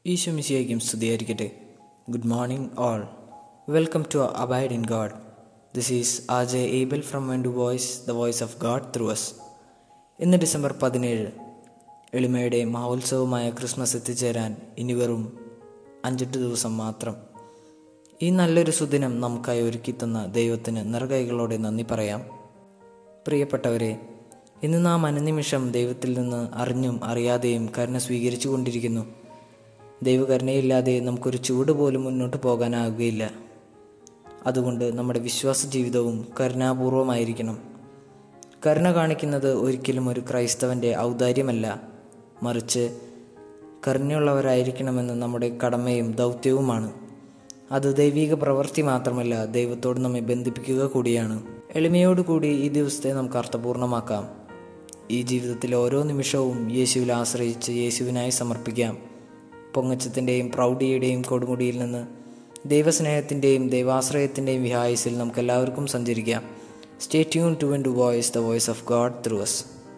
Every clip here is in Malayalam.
ഈശോ മിശിയായിരിക്കും സ്തുതിയായിരിക്കട്ടെ good morning all welcome to abide in God this is uh Jaybal from when to voice the voice of God through us ഇന്ന് ഡിസംബർ പതിനേഴ് എളിമയുടെ മഹോത്സവമായ ക്രിസ്മസ് എത്തിച്ചേരാൻ ഇനി വെറും അഞ്ചെട്ട് ദിവസം മാത്രം ഈ നല്ലൊരു സുദിനം നമുക്കായി ഒരുക്കി തന്ന ദൈവത്തിന് നിറകൈകളോടെ നന്ദി പറയാം പ്രിയപ്പെട്ടവരെ ഇന്ന് നാം അനുനിമിഷം ദൈവത്തിൽ നിന്ന് അറിഞ്ഞും അറിയാതെയും കരുണ സ്വീകരിച്ചു കൊണ്ടിരിക്കുന്നു ദൈവകരുണയില്ലാതെ നമുക്കൊരു ചൂട് പോലും മുന്നോട്ട് പോകാനാകുകയില്ല അതുകൊണ്ട് നമ്മുടെ വിശ്വാസ ജീവിതവും കരുണാപൂർവമായിരിക്കണം കരുണ കാണിക്കുന്നത് ഒരിക്കലും ഒരു ക്രൈസ്തവൻ്റെ ഔദാര്യമല്ല മറിച്ച് കരുണയുള്ളവരായിരിക്കണമെന്ന് നമ്മുടെ കടമയും ദൗത്യവുമാണ് അത് ദൈവിക പ്രവൃത്തി മാത്രമല്ല ദൈവത്തോട് നമ്മെ ബന്ധിപ്പിക്കുക കൂടിയാണ് എളിമയോടുകൂടി ഈ ദിവസത്തെ നമുക്ക് അർത്ഥപൂർണ്ണമാക്കാം ഈ ജീവിതത്തിൽ ഓരോ നിമിഷവും യേശുവിൽ ആശ്രയിച്ച് യേശുവിനായി സമർപ്പിക്കാം പൊങ്ങച്ചത്തിൻ്റെയും പ്രൗഢിയുടെയും കൊടുമുടിയിൽ നിന്ന് ദൈവസ്നേഹത്തിൻ്റെയും ദൈവാശ്രയത്തിൻ്റെയും വിഹായസിൽ നമുക്ക് എല്ലാവർക്കും സഞ്ചരിക്കാം stay tune to when to voice the voice of God through us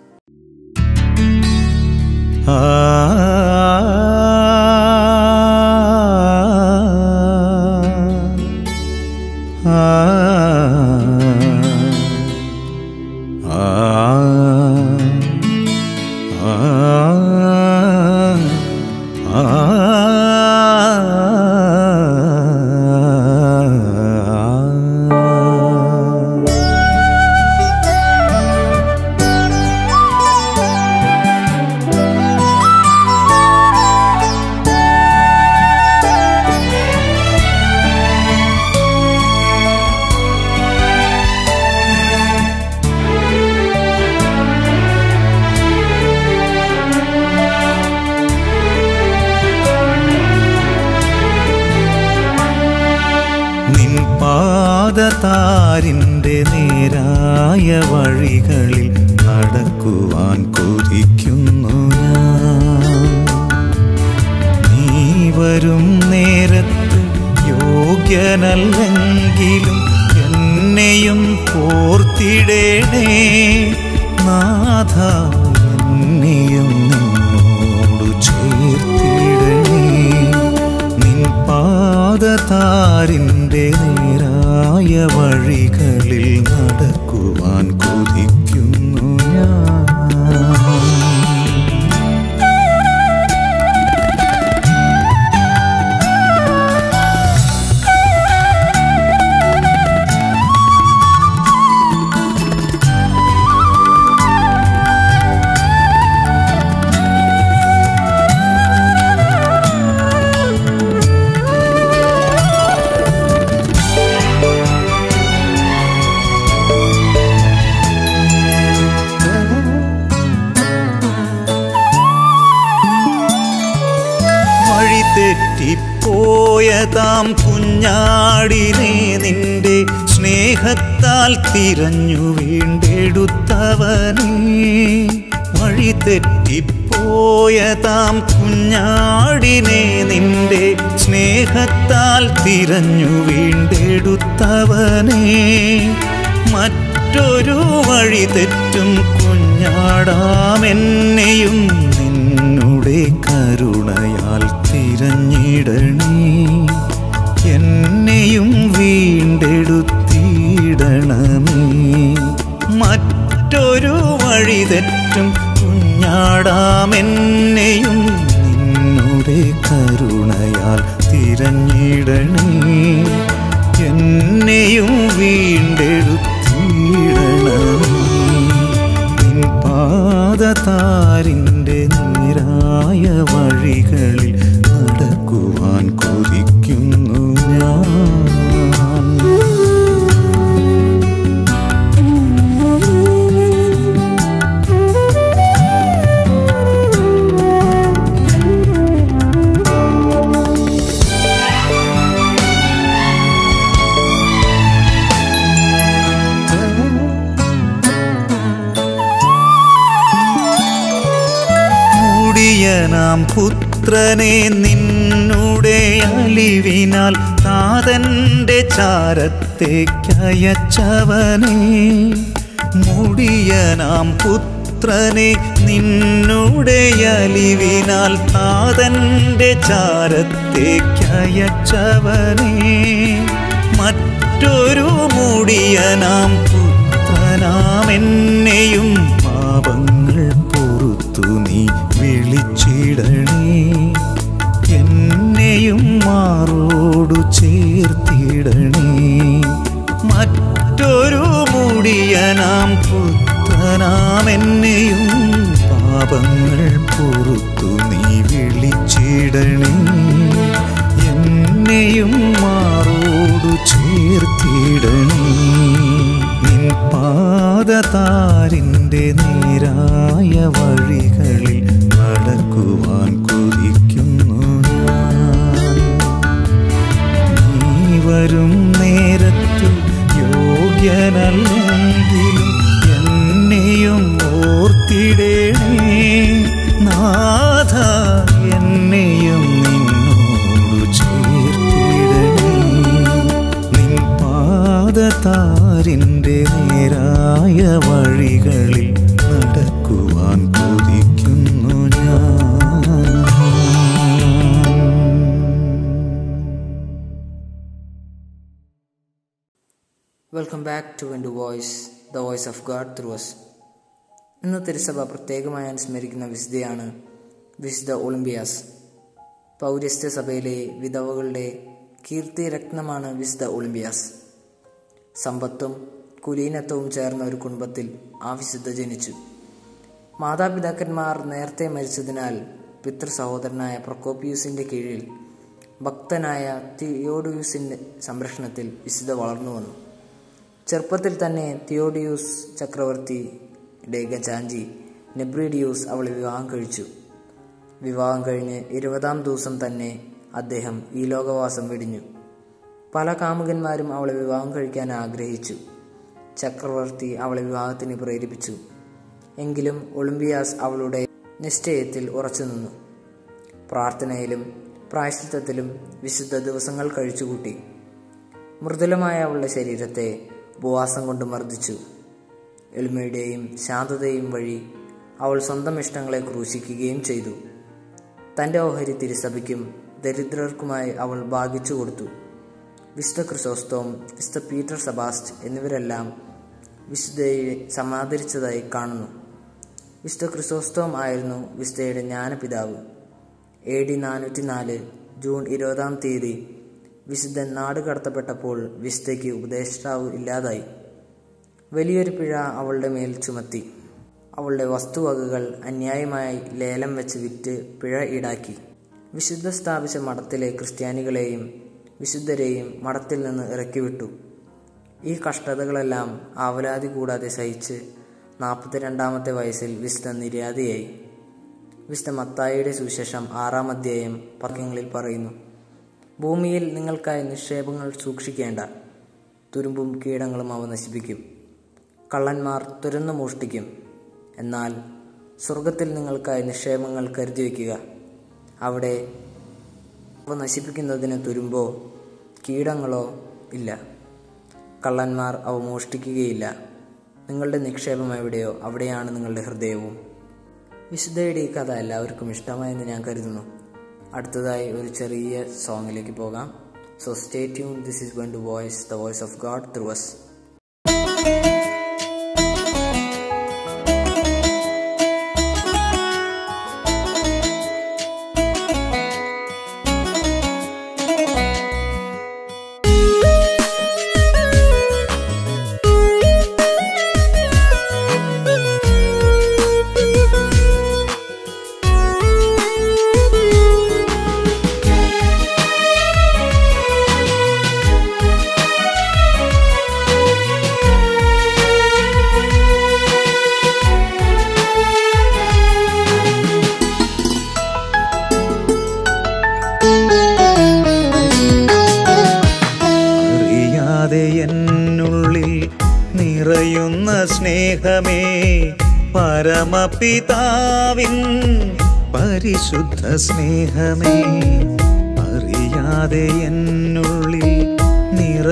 നിൻ പാദതാരിൻ്റെ നേരായ വഴികളിൽ നടക്കുവാൻ കൊതിക്കുന്നു ഞാൻ നീ വരും നേരത്ത് യോഗ്യനല്ലെങ്കിലും എന്നെയും പോർത്തിടേണേ നാഥ എന്നെയും നിന്നോടു ചേർത്തിടണേ നിൻ പാദതാരിൻ്റെ നേരായ വഴികളിൽ നടക്കുവാൻ കൊതിക്കുന്നു ഞാൻ വഴി തെറ്റിപ്പോയതാം കുഞ്ഞാടിനെ നിന്റെ സ്നേഹത്താൽ തിരഞ്ഞു വീണ്ടെടുത്തവനേ വഴി തെറ്റിപ്പോയതാം കുഞ്ഞാടിനെ നിന്റെ സ്നേഹത്താൽ തിരഞ്ഞു വീണ്ടെടുത്തവനേ മറ്റൊരു വഴി തെറ്റും കുഞ്ഞാടാമെന്നെയും നിന്നുടെ കരുണയാൽ തിരഞ്ഞിടണേ എന്നെയും വീണ്ടെടുത്തിടണമേ മറ്റൊരു വഴി തെറ്റും കുഞ്ഞാടാമെന്നെയും നിന്നുടെ കരുണയാൽ തിരഞ്ഞിടണേ എന്നെയും വീണ്ടെടുത്തിടണമേ നിൻ പാദതാരിൻ്റെ നേരായ വഴികളിൽ നടക്കുവാൻ കൊതിക്കുന്നു ഞാൻ മൂടിയനാം പുത്രനെ നിന്നുടെ അലിവിനാൽ താതന്റെ ചാരത്തേക്കയച്ചവനെ മുടിയനാം പുത്ര പുത്രനെ നിന്നുടെ അലിവിനാൽ താതന്റെ ചാരത്തേക്കയച്ചവനെ മറ്റൊരു മുടിയനാം പുത്രനാം എന്നെയും പാപങ്ങൾ പൊറുത്തു നീ വിളിച്ചിടണേ എന്നെയും മാറോടു ചേർത്തിടണേ മറ്റൊരു മുടിയനാം പുത്രനാം എന്നെയും പാപങ്ങൾ പൊറുത്തു നീ വിളിച്ചിടണേ എന്നെയും മാറോടു ചേർത്തിടണേ നിൻ പാദതാരിൻ്റെ നേരായ വഴികളിൽ നടക്കുവാൻ കൊതിക്കുന്നു ഞാൻ നീ വരും നേരത്തു യോഗ്യനല്ലെങ്കിലും എന്നെയും ഓർത്തിടേണേ നാഥ എന്നെയും നിന്നോടു ചേർത്തിടണേ നിൻ പാദതാരിൻ്റെ നേരായ വഴികളിൽ നടക്കുവാൻ കൊതിക്കുന്നു ഞാൻ welcome back to when voice the voice of God through us ഇന്ന് തിരുസഭ പ്രത്യേകമായി അനുസ്മരിക്കുന്ന വിശുദ്ധയാണ് വിശുദ്ധ ഒളിമ്പിയാസ് പൗരസ്ത്യ സഭയിലെ വിധവകളുടെ കീർത്തി രത്നമാണ് വിശുദ്ധ ഒളിമ്പിയാസ് സമ്പത്തും കുലീനത്വവും ചേർന്ന ഒരു കുടുംബത്തിൽ ആ വിശുദ്ധ ജനിച്ചു മാതാപിതാക്കന്മാർ നേരത്തെ മരിച്ചതിനാൽ പിതൃ സഹോദരനായ പ്രൊക്കോപ്പിയൂസിന്റെ കീഴിൽ ഭക്തനായ തിയോഡിയൂസിന്റെ സംരക്ഷണത്തിൽ വിശുദ്ധ വളർന്നു വന്നു ചെറുപ്പത്തിൽ തന്നെ തിയോഡിയൂസ് ചക്രവർത്തിയുടെ ഗജാഞ്ചി നെബ്രീഡിയൂസ് അവളെ വിവാഹം കഴിച്ചു വിവാഹം കഴിഞ്ഞ് ഇരുപതാം ദിവസം തന്നെ അദ്ദേഹം ഈ ലോകവാസം വെടിഞ്ഞു പല കാമുകന്മാരും അവളെ വിവാഹം കഴിക്കാൻ ആഗ്രഹിച്ചു ചക്രവർത്തി അവളെ വിവാഹത്തിന് പ്രേരിപ്പിച്ചു എങ്കിലും ഒളിമ്പിയാസ് അവളുടെ നിശ്ചയത്തിൽ ഉറച്ചു നിന്നു പ്രാർത്ഥനയിലും പ്രായശ്ചിത്തത്തിലും വിശുദ്ധ ദിവസങ്ങൾ കഴിച്ചുകൂട്ടി മൃദുലമായ അവളുടെ ശരീരത്തെ ഉപവാസം കൊണ്ട് മർദ്ദിച്ചു എളിമയുടെയും ശാന്തതയും വഴി അവൾ സ്വന്തം ഇഷ്ടങ്ങളെ ക്രൂശിക്കുകയും ചെയ്തു തൻ്റെ ഓഹരി തിരുസഭയ്ക്കും ദരിദ്രർക്കുമായി അവൾ ഭാഗിച്ചു കൊടുത്തു വിശുദ്ധ ക്രിസോസ്തോം വിശുദ്ധ പീറ്റർ സബാസ്റ്റ് എന്നിവരെല്ലാം വിശുദ്ധയെ സമാദരിച്ചതായി കാണുന്നു വിശുദ്ധ ക്രിസോസ്തോം ആയിരുന്നു വിശുദ്ധയുടെ ജ്ഞാനപിതാവ് എ ഡി നാനൂറ്റി നാല് ജൂൺ ഇരുപതാം തീയതി വിശുദ്ധൻ നാട് കടത്തപ്പെട്ടപ്പോൾ വിശുദ്ധയ്ക്ക് ഉപദേഷ്ടാവ് ഇല്ലാതായി വലിയൊരു പിഴ അവളുടെ മേൽ ചുമത്തി അവളുടെ വസ്തുവകകൾ അന്യായമായി ലേലം വെച്ച് വിറ്റ് പിഴ ഈടാക്കി വിശുദ്ധ സ്ഥാപിച്ച മഠത്തിലെ ക്രിസ്ത്യാനികളെയും വിശുദ്ധരെയും മഠത്തിൽ നിന്ന് ഇറക്കിവിട്ടു ഈ കഷ്ടതകളെല്ലാം ആവലാതി കൂടാതെ സഹിച്ച് നാൽപ്പത്തിരണ്ടാമത്തെ വയസ്സിൽ വിശുദ്ധ നിര്യാതയായി വിശുദ്ധ മത്തായിയുടെ സുവിശേഷം ആറാം അധ്യായം പക്കങ്ങളിൽ പറയുന്നു ഭൂമിയിൽ നിങ്ങൾക്കായി നിക്ഷേപങ്ങൾ സൂക്ഷിക്കേണ്ട തുരുമ്പും കീടങ്ങളും അവ നശിപ്പിക്കും കള്ളന്മാർ തുരന്നു മോഷ്ടിക്കും എന്നാൽ സ്വർഗത്തിൽ നിങ്ങൾക്കായി നിക്ഷേപങ്ങൾ കരുതി വയ്ക്കുക അവിടെ അവ നശിപ്പിക്കുന്നതിന് തുരുമ്പോ കീടങ്ങളോ ഇല്ല കള്ളന്മാർ അവ മോഷ്ടിക്കുകയില്ല നിങ്ങളുടെ നിക്ഷേപം എവിടെയോ അവിടെയാണ് നിങ്ങളുടെ ഹൃദയവും വിശുദ്ധയുടെ ഈ കഥ എല്ലാവർക്കും ഇഷ്ടമായെന്ന് ഞാൻ കരുതുന്നു അടുത്തതായി ഒരു ചെറിയ സോങ്ങിലേക്ക് പോകാം so stay tune this is going to voice the voice of God through us അറിയാതെ എന്നുള്ളിൽ നിറയുന്ന സ്നേഹമേ പരമപിതാവിൻ പരിശുദ്ധ സ്നേഹമേ അറിയാതെ എന്നുള്ളിൽ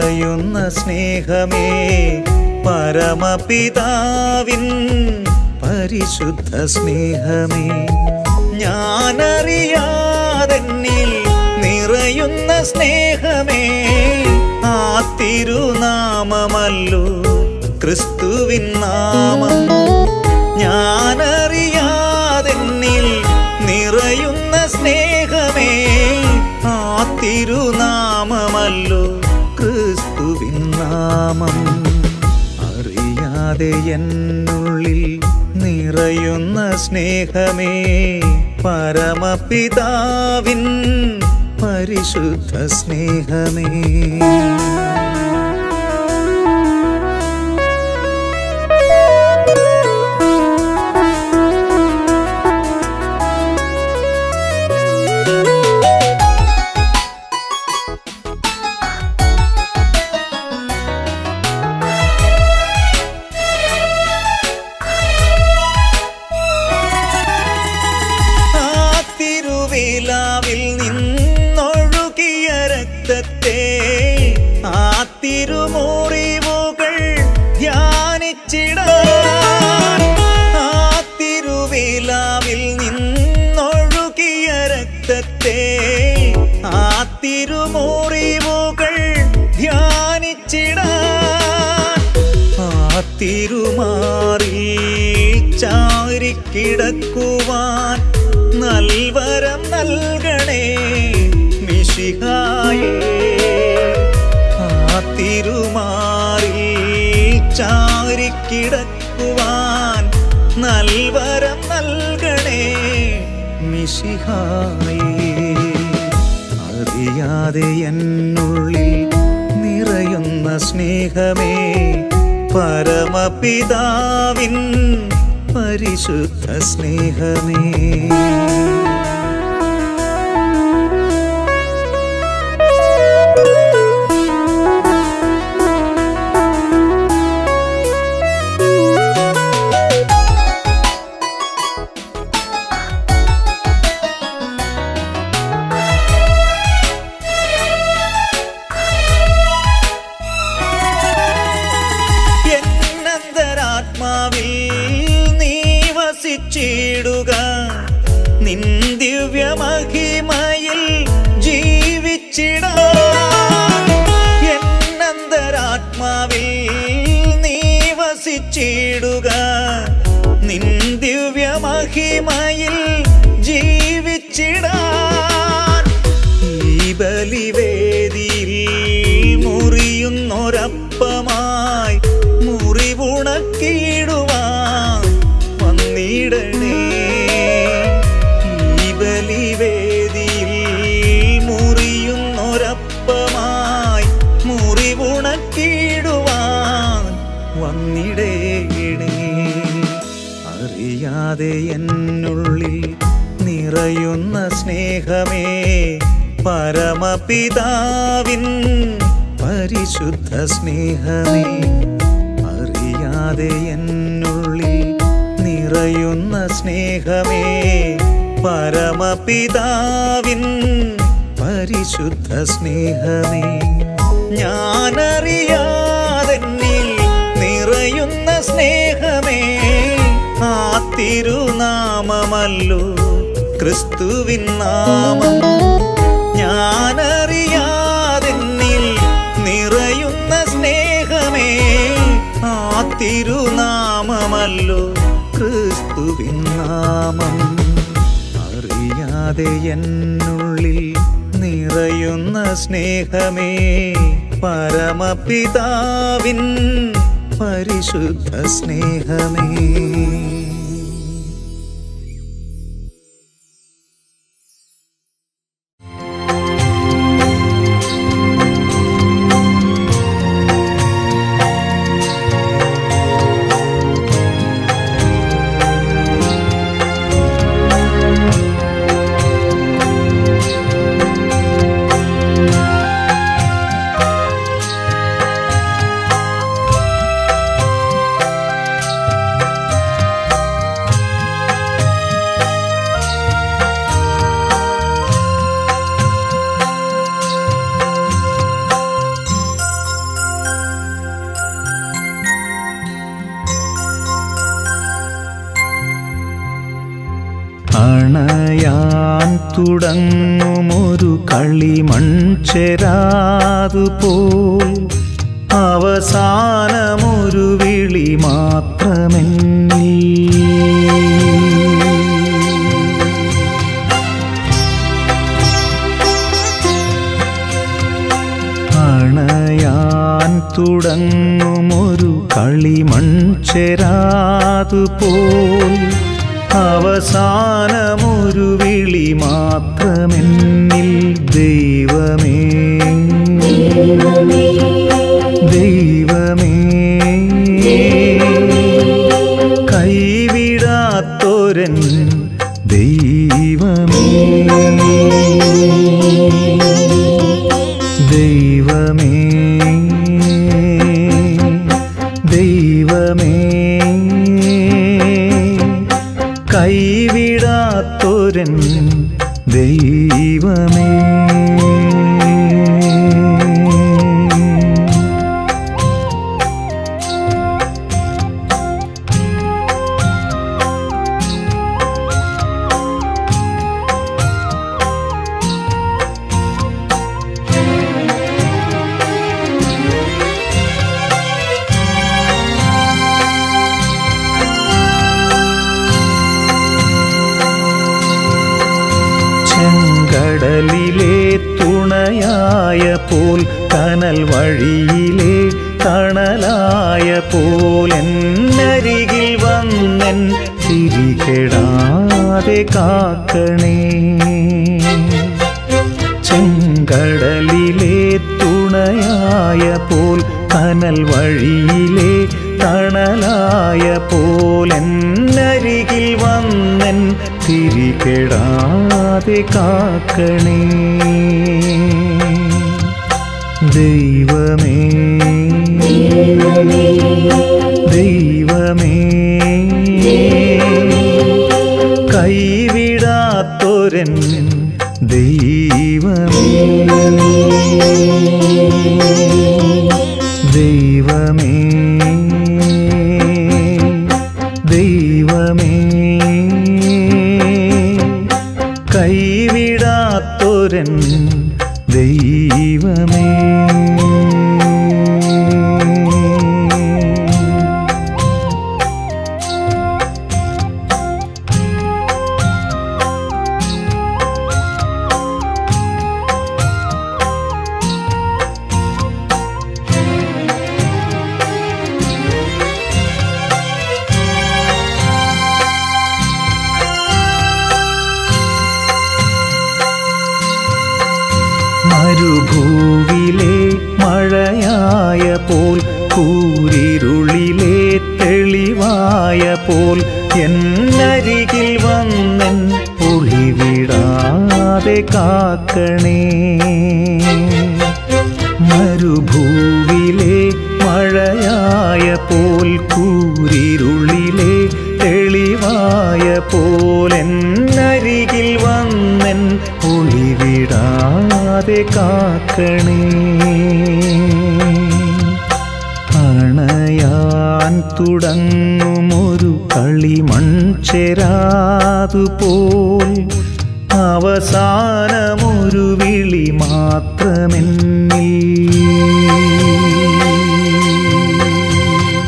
നിറയുന്ന സ്നേഹമേ പരമപിതാവിൻ പരിശുദ്ധ സ്നേഹമേ ഞാനറിയാതെന്നിൽ നിറയുന്ന സ്നേഹമേ ആ തിരുനാമമല്ലോ ക്രിസ്തുവിൻ നാമം ഞാനറിയാതെന്നിൽ നിറയുന്ന സ്നേഹമേ ആ തിരുനാമമല്ലോ ക്രിസ്തുവിൻ നാമം അറിയാതെ എന്നുള്ളിൽ നിറയുന്ന സ്നേഹമേ പരമപിതാവിൻ പരിശുദ്ധ സ്നേഹമേ ആ തിരുവിലാവിൽ നിന്നൊഴുകിയ രക്തത്തെ ആ തിരുമുറിവുകൾ ധ്യാനിച്ചിടാൻ ആ തിരുവിലാവിൽ നിന്നൊഴുകിയ രക്തത്തെ ആ തിരുമുറിവുകൾ ധ്യാനിച്ചിടാൻ ആ തിരുമാറി ചാരിക്കിടക്കുവാൻ നൽവരം നൽകണേ മിശിഹായേ ആ തിരുമാറി ചാരിക്കിടക്കുവാൻ നൽവരം നൽകണേ മിശിഹായേ അറിയാതെ എന്നുള്ളിൽ നിറയുന്ന സ്നേഹമേ പരമപിതാവിൻ പരിശുദ്ധ സ്നേഹമേ എന്നന്തരാത്മാവിൽ നീ വസിച്ചിടുക നിൻ ദിവ്യമഹിമയിൽ ജീവിച്ചിടാൻ എന്നന്തരാത്മാവിൽ നീ വസിച്ചിടുക നിൻ ദിവ്യമഹിമയിൽ ജീവിച്ചിടാൻ ഈ ബലിവേദിയിൽ മുറിയുന്നൊരപ്പമായി മുറിവുണക്കിടുവാൻ വന്നിടണേ ഈ ബലിവേദിയിൽ മുറിയുന്നൊരപ്പമായി മുറിവുണക്കിടുവാൻ വന്നിടേണേ അറിയാതെ എന്നുള്ളിൽ നിറയുന്ന സ്നേഹമേ പരമപിതാവിൻ പരിശുദ്ധ സ്നേഹമേ അറിയാതെ എന്നുള്ളിൽ നിറയുന്ന സ്നേഹമേ പരമപിതാവിൻ പരിശുദ്ധ സ്നേഹമേ ഞാനറിയാതെന്നിൽ നിറയുന്ന സ്നേഹമേ ആ തിരുനാമമല്ലോ ക്രിസ്തുവിൻ നാമം ഞാനറിയാതെന്നിൽ നിറയുന്ന സ്നേഹമേ ആ തിരുനാമമല്ലോ ക്രിസ്തുവിൻ നാമം അറിയാതെ എന്നുള്ളിൽ നിറയുന്ന സ്നേഹമേ പരമപിതാവിൻ പരിശുദ്ധ സ്നേഹമേ തുടങ്ങുമൊരു കളിമൺ ചെരാതുപോൽ അവസാനമൊരു വിളി മാത്രമെന്നിൽ അണയാൻ തുടങ്ങുമൊരു കളിമൺ ചെരാതുപോൽ അവസാനമൊരു വിളി മാത്രമെന്നിൽ ദൈവമേ ദൈവമേ കൈവിടാത്തോരൻ ദൈവമേ ദൈവമേ ദൈവമേ കൈവിടാത്തോരൻ ദൈവമേ ചെങ്കടലിലെ തുണയായ പോൽ കനൽ വഴിയിലെ തണലായ പോൽ എന്നരികിൽ വന്നൻ തിരികെടാതെ കാക്കണേ ചെങ്കടലിലെ തുണയായ പോൽ കനൽ വഴിയിലെ തണലായ പോൽ എന്നരികിൽ വന്നൻ തിരികെടാതെ കാക്കണേ ദൈവമേ ദൈവമേ കൈവിടാത്തൊരൻ ദൈവമേ ദൈവമേ ദൈവമേ കൈവിടാത്തൊരൻ ദൈവമേ മരുഭൂവിലെ മഴയായ പോൽ കൂരിരുളിലെ തെളിവായ പോൽ എന്നരികിൽ വന്നൻ ഒളിവിടാതെ കാക്കണേ മരുഭൂവിലെ മഴയായ പോൽ കൂരിരുളിലെ തെളിവായ പോലെന്നരികിൽ വന്നൻ ഒളിവിടാതെ കാക്കണേ അണയാൻ തുടങ്ങുമൊരു കളിമൺ ചെരാതുപോൽ അവസാനമൊരു വിളി മാത്രമെന്നിൽ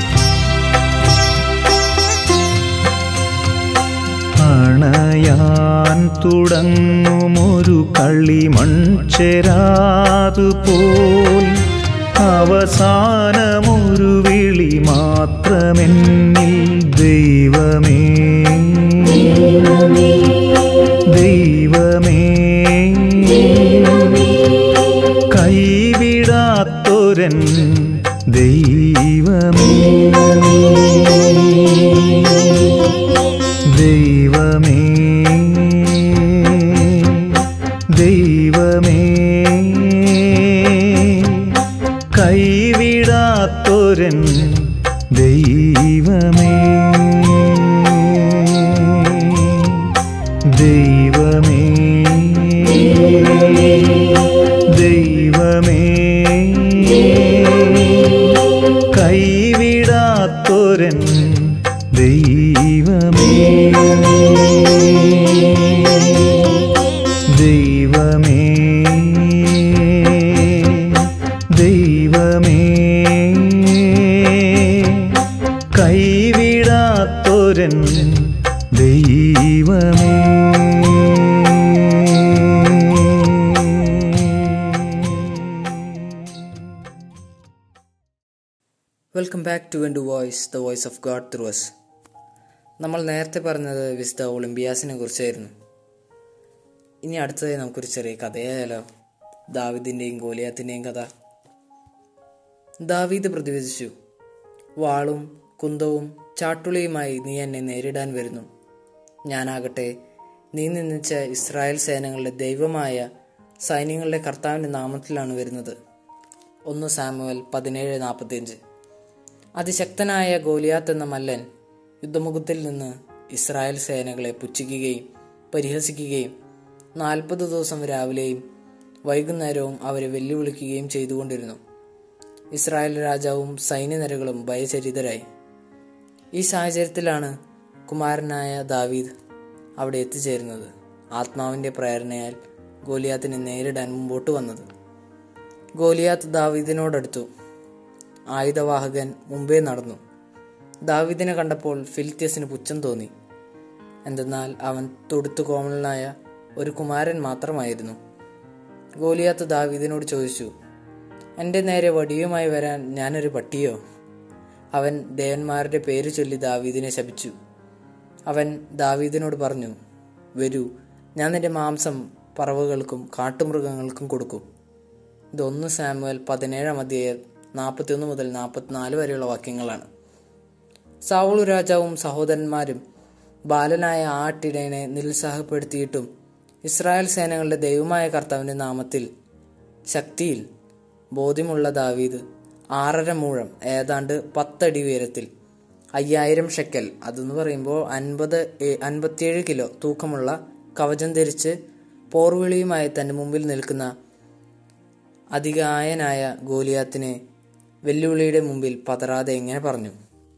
അണയാൻ തുടങ്ങുമൊരു കളിമൺ ചെരാതുപോൽ അവസാനമൊരു വിളി മാത്രമെന്നിൽ ദൈവമേ ദൈവമേ കൈവിടാത്തൊരൻ ദൈവമേ ദൈവമേ ദൈവമേ കൈവിടാത്തൊരൻ ദൈവമേ ദൈവമേ ദൈവമേ കൈവിടാത്തൊരൻ ദൈവമേ ദൈവമേ കൈവിടാത്തൊരൻ ദൈവമേ welcome back to when to voice the voice of God through us നമ്മൾ നേരത്തെ പറഞ്ഞത് വിശുദ്ധ ഒളിമ്പിയാസിനെ കുറിച്ചായിരുന്നു ഇനി അടുത്തതായി നമുക്കൊരു ചെറിയ കഥയായാലോ ദാവിദിൻ്റെയും ഗോലിയാത്തിൻ്റെയും കഥ ദാവീദ് പ്രതിവചിച്ചു വാളും കുന്തവും ചാട്ടുളിയുമായി നീ എന്നെ നേരിടാൻ വരുന്നു ഞാനാകട്ടെ നീ നിന്നിച്ച ഇസ്രായേൽ സേനകളുടെ ദൈവമായ സൈന്യങ്ങളുടെ കർത്താവിൻ്റെ നാമത്തിലാണ് വരുന്നത് ഒന്ന് സാമുവൽ പതിനേഴ് നാൽപ്പത്തിയഞ്ച് അതിശക്തനായ ഗോലിയാത്ത് എന്ന മല്ലൻ യുദ്ധമുഖത്തിൽ നിന്ന് ഇസ്രായേൽ സേനകളെ പുച്ഛിക്കുകയും പരിഹസിക്കുകയും നാൽപ്പത് ദിവസം രാവിലെയും വൈകുന്നേരവും അവരെ വെല്ലുവിളിക്കുകയും ചെയ്തുകൊണ്ടിരുന്നു ഇസ്രായേൽ രാജാവും സൈന്യനിരകളും ഭയചരിതരായി ഈ സാഹചര്യത്തിലാണ് കുമാരനായ ദാവീദ് അവിടെ എത്തിച്ചേരുന്നത് ആത്മാവിൻ്റെ പ്രേരണയാൽ ഗോലിയാത്തിനെ നേരിടാൻ മുമ്പോട്ട് വന്നത് ഗോലിയാത്ത് ദാവീദിനോടടുത്തു ആയുധവാഹകൻ മുമ്പേ നടന്നു ദാവീദിനെ കണ്ടപ്പോൾ ഫിലിത്യസിന് പുച്ഛം തോന്നി എന്തെന്നാൽ അവൻ തൊടുത്തു കോമളനായ ഒരു കുമാരൻ മാത്രമായിരുന്നു ഗോലിയാത്ത് ദാവീദിനോട് ചോദിച്ചു എൻ്റെ നേരെ വടിയുമായി വരാൻ ഞാനൊരു പട്ടിയോ അവൻ ദേവന്മാരുടെ പേര് ചൊല്ലി ദാവീദിനെ ശപിച്ചു അവൻ ദാവീദിനോട് പറഞ്ഞു വരൂ ഞാൻ നിന്റെ മാംസം പറവകൾക്കും കാട്ടുമൃഗങ്ങൾക്കും കൊടുക്കും ഇതൊന്ന് സാമുവൽ പതിനേഴാം അധ്യായം നാൽപ്പത്തിയൊന്ന് മുതൽ നാൽപ്പത്തിനാല് വരെയുള്ള വാക്യങ്ങളാണ് സാവൂളു രാജാവും സഹോദരന്മാരും ബാലനായ ആട്ടിടയനെ നിരുത്സാഹപ്പെടുത്തിയിട്ടും ഇസ്രായേൽ സേനകളുടെ ദൈവമായ കർത്താവിൻ്റെ നാമത്തിൽ ശക്തിയിൽ ബോധ്യമുള്ള ദാവീദ് ആറര മൂഴം ഏതാണ്ട് പത്തടി ഉയരത്തിൽ അയ്യായിരം ഷെക്കൽ അതെന്ന് പറയുമ്പോൾ അൻപത് ഏ- അൻപത്തിയേഴ് കിലോ തൂക്കമുള്ള കവചം ധരിച്ച് പോർവിളിയുമായി തൻ്റെ മുമ്പിൽ നിൽക്കുന്ന അതികായനായ ഗോലിയാത്തിനെ വെല്ലുവിളിയുടെ മുമ്പിൽ പതറാതെ എങ്ങനെ പറഞ്ഞു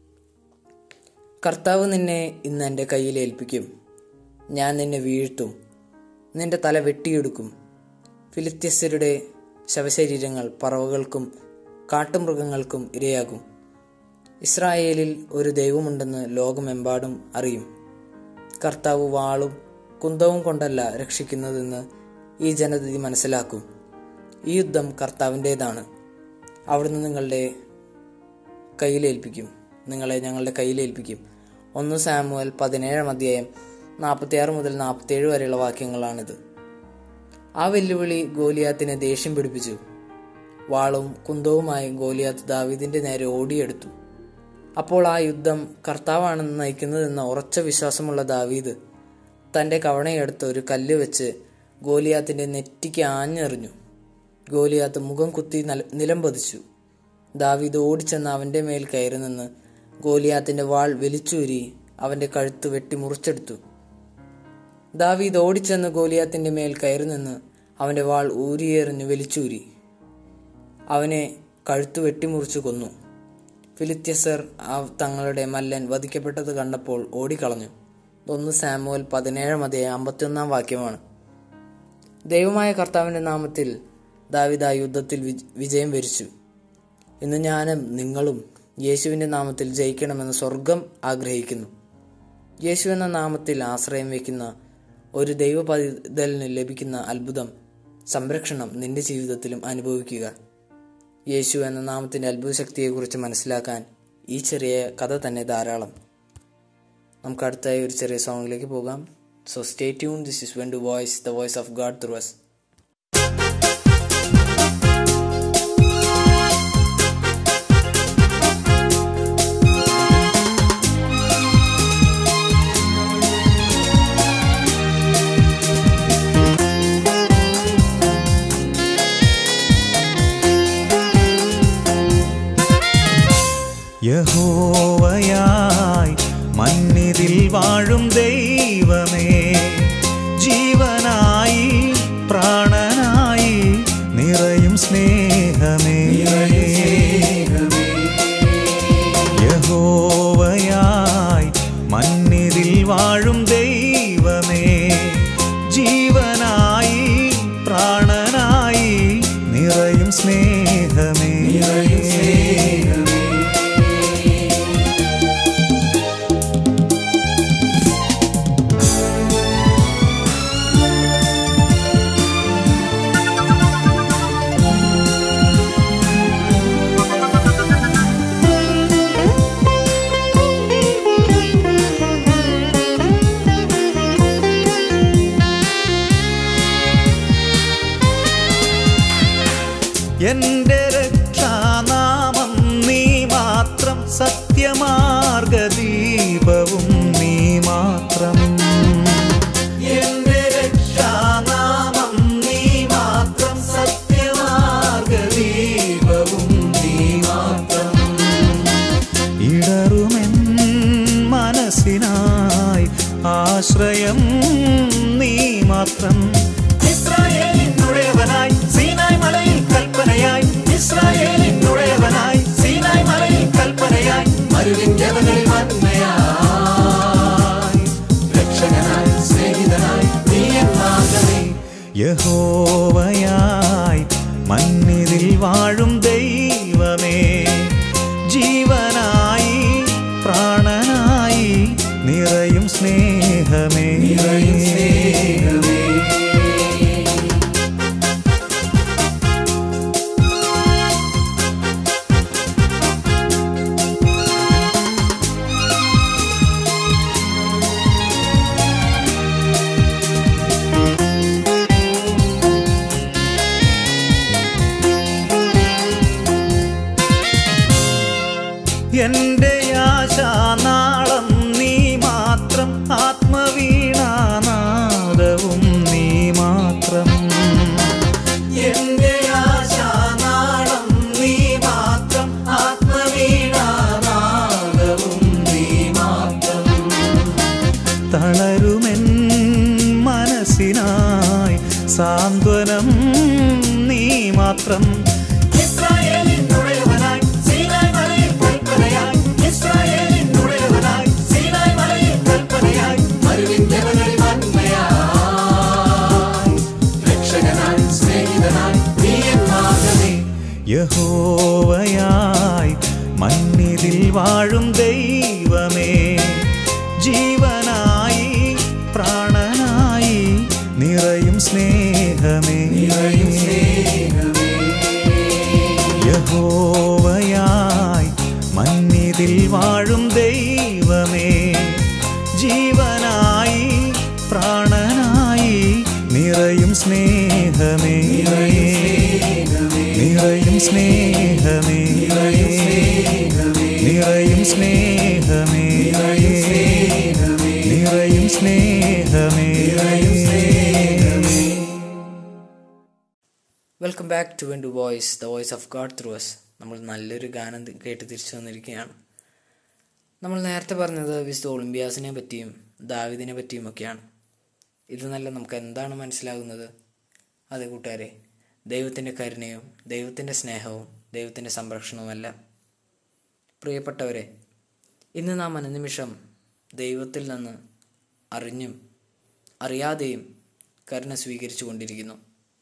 കർത്താവ് നിന്നെ ഇന്ന് എൻ്റെ കയ്യിൽ ഏൽപ്പിക്കും ഞാൻ നിന്നെ വീഴ്ത്തും നിന്റെ തല വെട്ടിയെടുക്കും ഫിലിത്യസ്യരുടെ ശവശരീരങ്ങൾ പറവകൾക്കും കാട്ടുമൃഗങ്ങൾക്കും ഇരയാകും ഇസ്രായേലിൽ ഒരു ദൈവമുണ്ടെന്ന് ലോകമെമ്പാടും അറിയും കർത്താവ് വാളും കുന്തവും കൊണ്ടല്ല രക്ഷിക്കുന്നതെന്ന് ഈ ജനതതി മനസ്സിലാക്കും ഈ യുദ്ധം കർത്താവിൻ്റേതാണ് അവിടുന്ന് നിങ്ങളുടെ കയ്യിലേൽപ്പിക്കും നിങ്ങളെ ഞങ്ങളുടെ കയ്യിലേൽപ്പിക്കും ഒന്ന് സാമുവൽ പതിനേഴാം അധ്യായം നാൽപ്പത്തിയാറ് മുതൽ നാൽപ്പത്തിയേഴ് വരെയുള്ള വാക്യങ്ങളാണിത് ആ വെല്ലുവിളി ഗോലിയാത്തിനെ ദേഷ്യം പിടിപ്പിച്ചു വാളും കുന്തവുമായി ഗോലിയാത്ത് ദാവീദിന്റെ നേരെ ഓടിയെടുത്തു അപ്പോൾ ആ യുദ്ധം കർത്താവാണെന്ന് നയിക്കുന്നതെന്ന ഉറച്ച വിശ്വാസമുള്ള ദാവീദ് തന്റെ കവണയെടുത്ത് ഒരു കല്ല് വെച്ച് ഗോലിയാത്തിന്റെ നെറ്റിക്ക് ആഞ്ഞെറിഞ്ഞു ഗോലിയാത്ത് മുഖം കുത്തി നല- നിലം പതിച്ചു ദാവീദ് ഓടിച്ചെന്ന് അവന്റെ മേൽ കയറി നിന്ന് ഗോലിയാത്തിന്റെ വാൾ വലിച്ചൂരി അവന്റെ കഴുത്ത് വെട്ടി മുറിച്ചെടുത്തു ദാവീദ് ഓടിച്ചെന്ന് ഗോലിയാത്തിന്റെ മേൽ കയറി നിന്ന് അവന്റെ വാൾ ഊരിയെറിഞ്ഞു വലിച്ചൂരി അവനെ കഴുത്ത് വെട്ടിമുറിച്ചു കൊന്നു ഫിലിത്യസർ ആ തങ്ങളുടെ മല്ലൻ വധിക്കപ്പെട്ടത് കണ്ടപ്പോൾ ഓടിക്കളഞ്ഞു ഒന്ന് സാമുവൽ പതിനേഴാം അധ്യായം അമ്പത്തിയൊന്നാം വാക്യമാണ് ദൈവമായ കർത്താവിന്റെ നാമത്തിൽ ദാവിദ് ആ യുദ്ധത്തിൽ വിജ- വിജയം വരിച്ചു ഇന്ന് ഞാനും നിങ്ങളും യേശുവിന്റെ നാമത്തിൽ ജയിക്കണമെന്ന് സ്വർഗം ആഗ്രഹിക്കുന്നു യേശു എന്ന നാമത്തിൽ ആശ്രയം വയ്ക്കുന്ന ഒരു ദൈവപതിതലിന് ലഭിക്കുന്ന അത്ഭുതം സംരക്ഷണം നിന്റെ ജീവിതത്തിലും അനുഭവിക്കുക യേശു എന്ന നാമത്തിന്റെ അത്ഭുത ശക്തിയെക്കുറിച്ച് മനസ്സിലാക്കാൻ ഈ ചെറിയ കഥ തന്നെ ധാരാളം നമുക്ക് അടുത്തായി ഒരു ചെറിയ സോങ്ങിലേക്ക് പോകാം so stay tune this is when to voice the voice of God through us യഹോവയായി മന്നിതിൽ വാഴും ദൈവമേ ജീവനായി പ്രാണനായി നിറയും സ്നേഹമേ യഹോവയായി മന്നിതിൽ വാഴും ദൈവമേ ജീവനായി പ്രാണ എന്റെ രക്ഷാനാമം നീ മാത്രം സത്യമാർഗദീപവും നീ മാത്രം എന്റെ രക്ഷാനാമം നീ മാത്രം സത്യമാർഗദീപവും നീ മാത്രം ഇടറുമെൻ മനസ്സിനായി ആശ്രയം നീ മാത്രം ഇസ്രായേലിനുടയവനായി സീനായ് മലയിൽ കൽപ്പനയായി ഇസ്രായേലിനുടയവനായി സീനായ് മലയിൽ കൽപ്പനയായി മരുവിൻ ജനങ്ങളിൽ വന്മയായി രക്ഷകനായി സ്നേഹിതനായി നീ എന്നാകണേ യഹോവയായി മന്നിതിൽ വാഴും ദൈവമേ ജീവനായി പ്രാണനായി നിറയും സ്നേഹമേ നിറയും സ്നേഹമേ എന്റെ ആശാനാളം നീ മാത്രം ആത്മവീണാനാദവും നീ മാത്രം എന്റെ ആശാനാളം നീ മാത്രം ആത്മവീണാനാദവും നീ മാത്രം തളരുമെൻ മനസ്സിനായി സാന്ത്വനം നീ മാത്രം ഇസ്രായേലിനുടയവനായി സീനായ് മലയിൽ കൽപ്പനയായി ഇസ്രായേലിനുടയവനായി സീനായ് മലയിൽ കൽപ്പനയായി മരുവിൻ ജനങ്ങളിൽ വന്മയായി രക്ഷകനായി സ്നേഹിതനായി നീ എന്നാകണേ യഹോവയായി മന്നിതിൽ വാഴും ദൈവമേ ജീവനായി പ്രാണനായി നിറയും സ്നേഹമേ നിറയും സ്നേഹമേ യഹോവയായി മന്നിതിൽ വാഴും ദൈവമേ ജീവനായി പ്രാണനായി നിറയും സ്നേഹമേ നിറയും സ്നേഹമേ നിറയും സ്നേഹമേ നിറയും സ്നേഹമേ welcome back to when to voice the voice of God through us നമ്മൾ നല്ലൊരു ഗാനം തി- കേട്ട് തിരിച്ചു വന്നിരിക്കുകയാണ് നമ്മൾ നേരത്തെ പറഞ്ഞത് വിശുദ്ധ ഒളിമ്പിയാസിനെ പറ്റിയും ദാവിദിനെ പറ്റിയും ഒക്കെയാണ് ഇത് നല്ല നമുക്ക് എന്താണ് മനസ്സിലാകുന്നത് അതെ കൂട്ടുകാരെ ദൈവത്തിൻ്റെ കരുണയും ദൈവത്തിൻ്റെ സ്നേഹവും ദൈവത്തിൻ്റെ സംരക്ഷണവുമെല്ലാം പ്രിയപ്പെട്ടവരെ ഇന്ന് നാം അനുനിമിഷം ദൈവത്തിൽ നിന്ന് അറിഞ്ഞും അറിയാതെയും കരുണ സ്വീകരിച്ചു കൊണ്ടിരിക്കുന്നു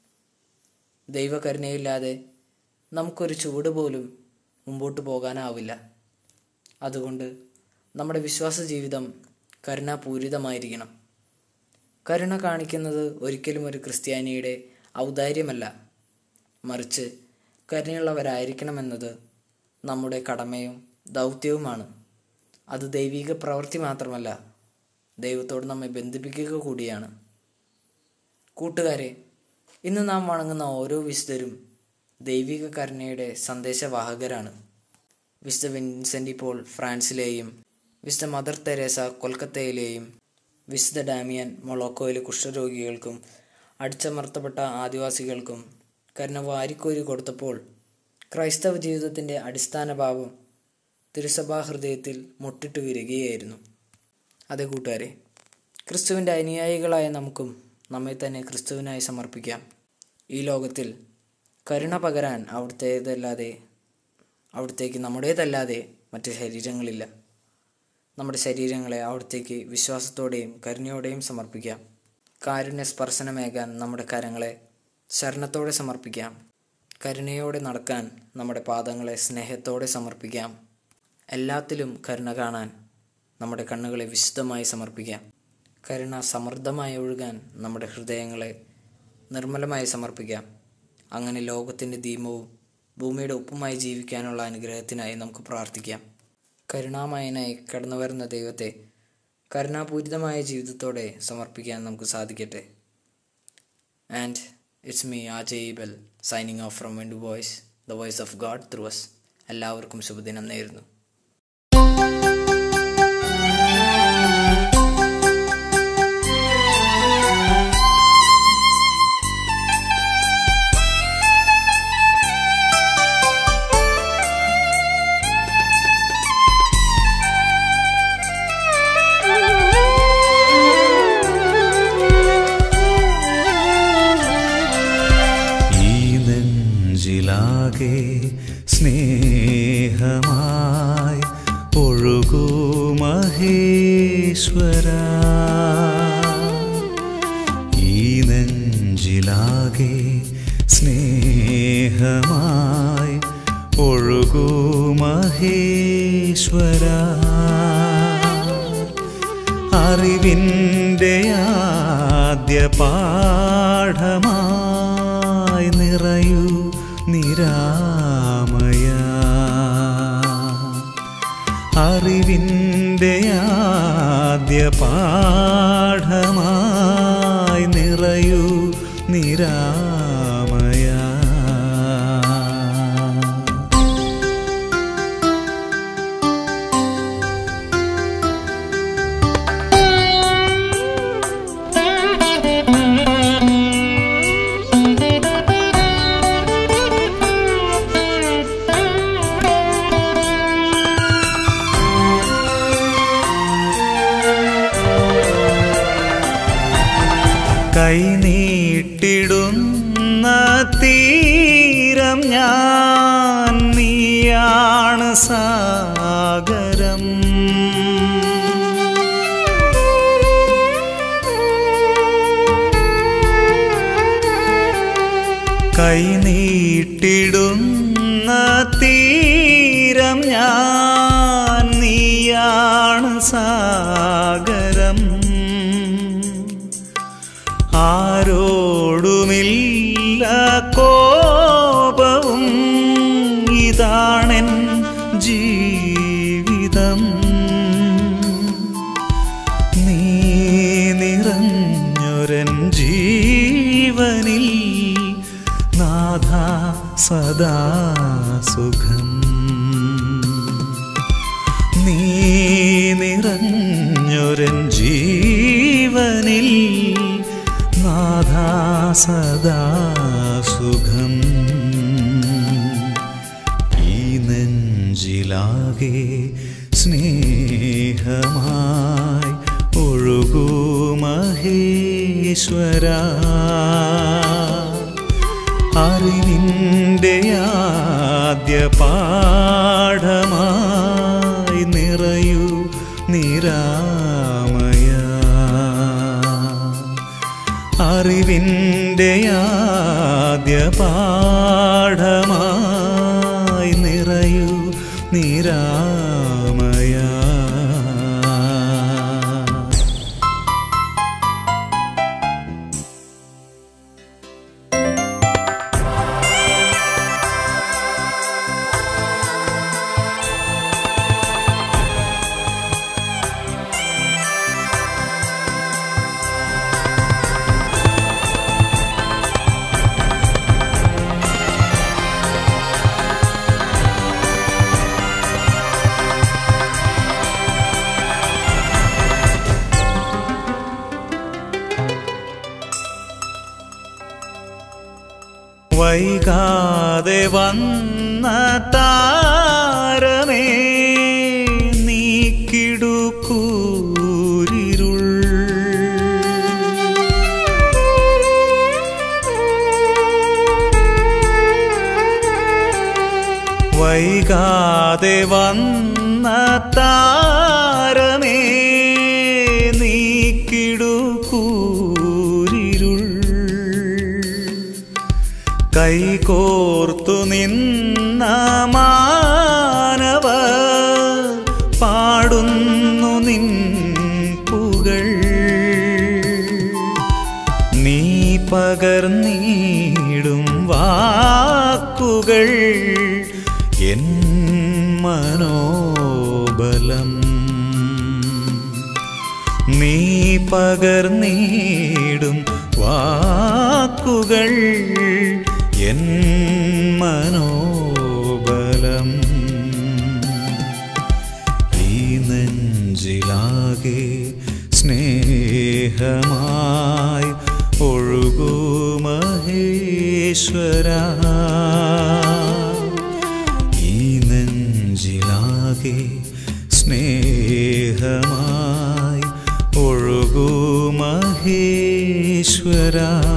ദൈവകരുണയില്ലാതെ നമുക്കൊരു ചുവട് പോലും മുമ്പോട്ട് പോകാനാവില്ല അതുകൊണ്ട് നമ്മുടെ വിശ്വാസ ജീവിതം കരുണാപൂരിതമായിരിക്കണം കരുണ കാണിക്കുന്നത് ഒരിക്കലും ഒരു ക്രിസ്ത്യാനിയുടെ ഔദാര്യമല്ല മറിച്ച് കരുണയുള്ളവരായിരിക്കണമെന്നത് നമ്മുടെ കടമയും ദൗത്യവുമാണ് അത് ദൈവിക പ്രവൃത്തി മാത്രമല്ല ദൈവത്തോട് നമ്മെ ബന്ധിപ്പിക്കുക കൂടിയാണ് കൂട്ടുകാരെ ഇന്ന് നാം വണങ്ങുന്ന ഓരോ വിശുദ്ധരും ദൈവിക കരുണയുടെ സന്ദേശവാഹകരാണ് വിശുദ്ധ വിൻസെൻ്റ് പോൾ ഫ്രാൻസിലെയും വിശുദ്ധ മദർ തെരേസ കൊൽക്കത്തയിലെയും വിശുദ്ധ ഡാമിയൻ മൊളോക്കോയിലെ കുഷ്ഠരോഗികൾക്കും അടിച്ചമർത്തപ്പെട്ട ആദിവാസികൾക്കും കരുണ വാരിക്കോരി കൊടുത്തപ്പോൾ ക്രൈസ്തവ ജീവിതത്തിൻ്റെ അടിസ്ഥാന ഭാവം തിരുസഭാ ഹൃദയത്തിൽ മുട്ടിട്ട് വിരുകയായിരുന്നു അതെ കൂട്ടുകാരെ ക്രിസ്തുവിൻ്റെ അനുയായികളായ നമുക്കും നമ്മെ തന്നെ ക്രിസ്തുവിനായി സമർപ്പിക്കാം ഈ ലോകത്തിൽ കരുണ പകരാൻ അവിടുത്തേതല്ലാതെ അവിടത്തേക്ക് നമ്മുടേതല്ലാതെ മറ്റ് ശരീരങ്ങളില്ല നമ്മുടെ ശരീരങ്ങളെ അവിടത്തേക്ക് വിശ്വാസത്തോടെയും കരുണയോടെയും സമർപ്പിക്കാം കാരുണ്യ സ്പർശനമേകാൻ നമ്മുടെ കരങ്ങളെ ശരണത്തോടെ സമർപ്പിക്കാം കരുണയോടെ നടക്കാൻ നമ്മുടെ പാദങ്ങളെ സ്നേഹത്തോടെ സമർപ്പിക്കാം എല്ലാത്തിലും കരുണ കാണാൻ നമ്മുടെ കണ്ണുകളെ വിശുദ്ധമായി സമർപ്പിക്കാം കരുണ സമൃദ്ധമായി ഒഴുകാൻ നമ്മുടെ ഹൃദയങ്ങളെ നിർമ്മലമായി സമർപ്പിക്കാം അങ്ങനെ ലോകത്തിൻ്റെ ദീപവും ഭൂമിയുടെ ഉപ്പുമായി ജീവിക്കാനുള്ള അനുഗ്രഹത്തിനായി നമുക്ക് പ്രാർത്ഥിക്കാം കരുണാമയനായി കടന്നു വരുന്ന ദൈവത്തെ കരുണാപൂരിതമായ ജീവിതത്തോടെ സമർപ്പിക്കാൻ നമുക്ക് സാധിക്കട്ടെ and it's me uh Jaybal signing off from when to voice the voice of God through us എല്ലാവർക്കും ശുഭദിനം നേരുന്നു ഈ നെഞ്ചിലാകെ സ്നേഹമായി ഒഴുകൂ മഹേശ്വര ഈ നെഞ്ചിലാകെ സ്നേഹമായി ഒഴുകൂ മഹേശ്വര അറിവിൻ്റെ ആദ്യ പാഠമായി നിറയൂ നിരാമയ അറിവിൻ്റെ ആദ്യ പാഠമായി നിറയൂ നിരാമയ കൈനീട്ടിടുന്ന തീരം ഞാൻ നീയാണ് സാഗരം കൈനീട്ടിടുന്ന തീരം ഞാൻ നീയാണ് സാഗരം ആരോടുമില്ല കോപവും ഇതാണെൻ ജീവിതം നീ നിറഞ്ഞൊരൻ ജീവനിൽ നാഥ സദാ സുഖം നീ നിറഞ്ഞൊരൻ ജീവനിൽ നാഥ സദാ സുഖം ഈ നെഞ്ചിലാകെ സ്നേഹമായി ഒഴുകൂ മഹേശ്വര അറിവിൻ്റെ ആദ്യ പാഠമായി നിറയൂ നിരാമയ അറിവിൻ്റെ ആദ്യ പാഠമായി നിറയൂ നിരാമയ വൈകാതെ വന്ന താരമേ നീക്കിടുക്കൂരിരുൾ വൈകാതെ വന്ന താരമേ നീക്കിടുക്കൂരിരുൾ കൈകോർത്തു നിന്ന മാനവ പാടുന്നു നിൻ പുകൾ നീ പകർന്നീടും വാക്കുകൾ എൻ മനോബലം നീ പകർന്നീടും വാക്കുകൾ എൻ മനോബലം ഈ നെഞ്ചിലാകെ സ്നേഹമായി ഒഴുകൂ മഹേശ്വര ഈ നെഞ്ചിലാകെ സ്നേഹമായി ഒഴുകൂ മഹേശ്വര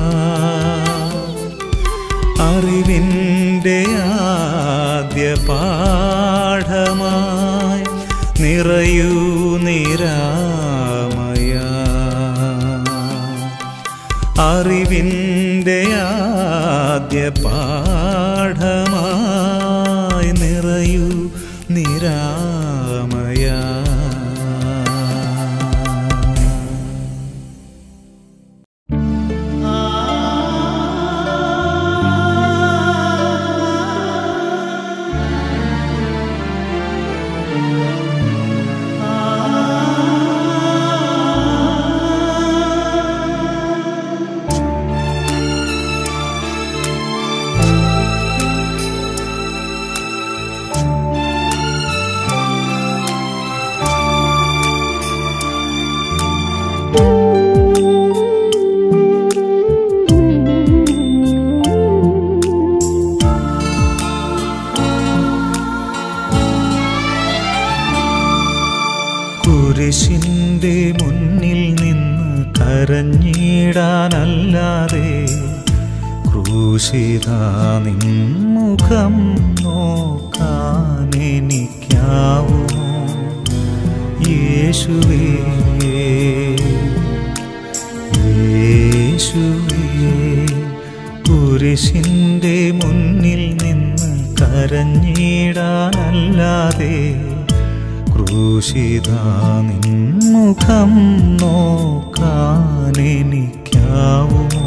അറിവിൻ്റെ ആദ്യ പാഠമായി നിറയൂ നിരാമയ അറിവിൻ്റെ ആദ്യ പാഠമായി നിറയൂ നിരാമയ കുരിശിൻ്റെ മുന്നിൽ നിന്ന് കരഞ്ഞിടാനല്ലാതെ ക്രൂശിത നിൻമുഖം നോക്കാൻ എനിക്കാവുമോ യേശുവേ യേശുവേ കുരിശിൻ്റെ മുന്നിൽ നിന്ന് കരഞ്ഞിടാനല്ലാതെ ക്രൂശിത നിൻമുഖം നോക്കാൻ എനിക്കാവുമോ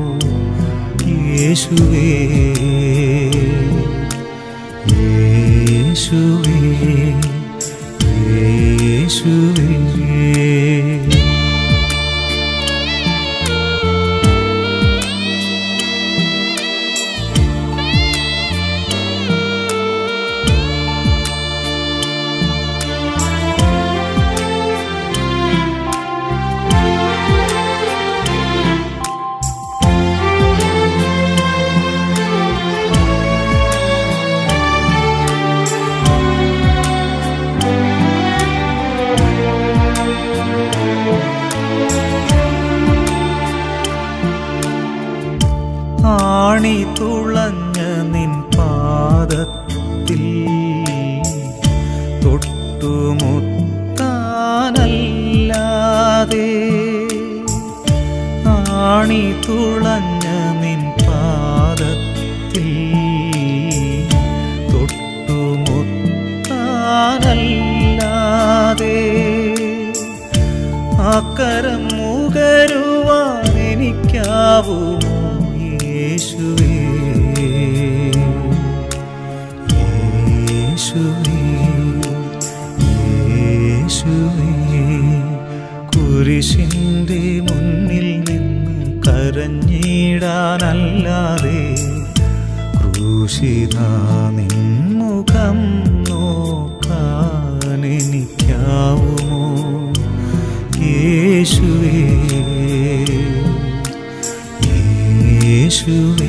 യേശുവേ യേശുവേ യേശുവേ ആണി തുളഞ്ഞ നിൻ പാദത്തിൽ തൊട്ടുമുത്താനല്ലാതെ ആണി തുളഞ്ഞ നിൻ പാദത്തിൽ തൊട്ടുമുത്താനല്ലാതെ അക്കരം മുകരുവാൻ എനിക്കാവുമോ യേശുവേ യേശുവേ യേശുവേ കുരിശിൻ്റെ മുന്നിൽ നിന്ന് കരഞ്ഞിടാനല്ലാതെ ക്രൂശിത നിൻമുഖം നോക്കാൻ എനിക്കാവുമോ യേശുവേ യേശുവേ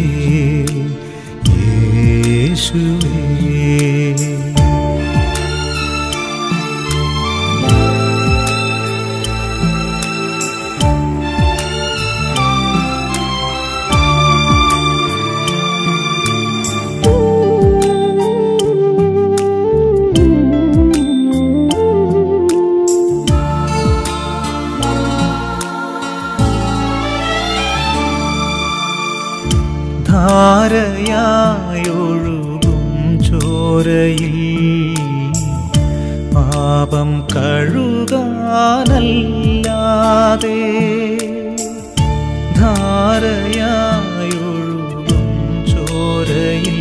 യേശുവേ ധാരയായൊഴുകും ചോരയിൽ പാപം കഴുകാനല്ലാതെ ധാരയായൊഴുകും ചോരയിൽ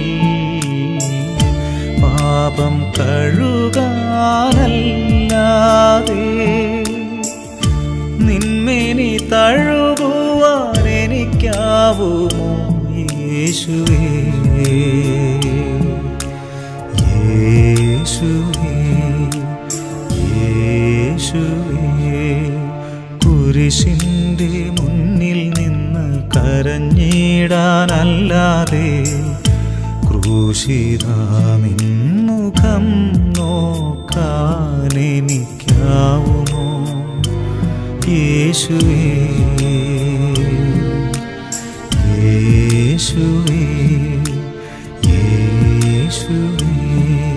പാപം കഴുകാനല്ലാതെ നിന്മേനി തഴുകുവാൻ എനിക്ക് നിൽക്കാവുമോ യേശുവേ യേശുവേ യേശുവേ കുരിശിൻ്റെ മുന്നിൽ നിന്ന് കരഞ്ഞിടാനല്ലാതെ ക്രൂശിതാ നിന്നുഖം നോക്കാനെനിക്കാവുമോ യേശുവേ യേശുവേ യേശുവേ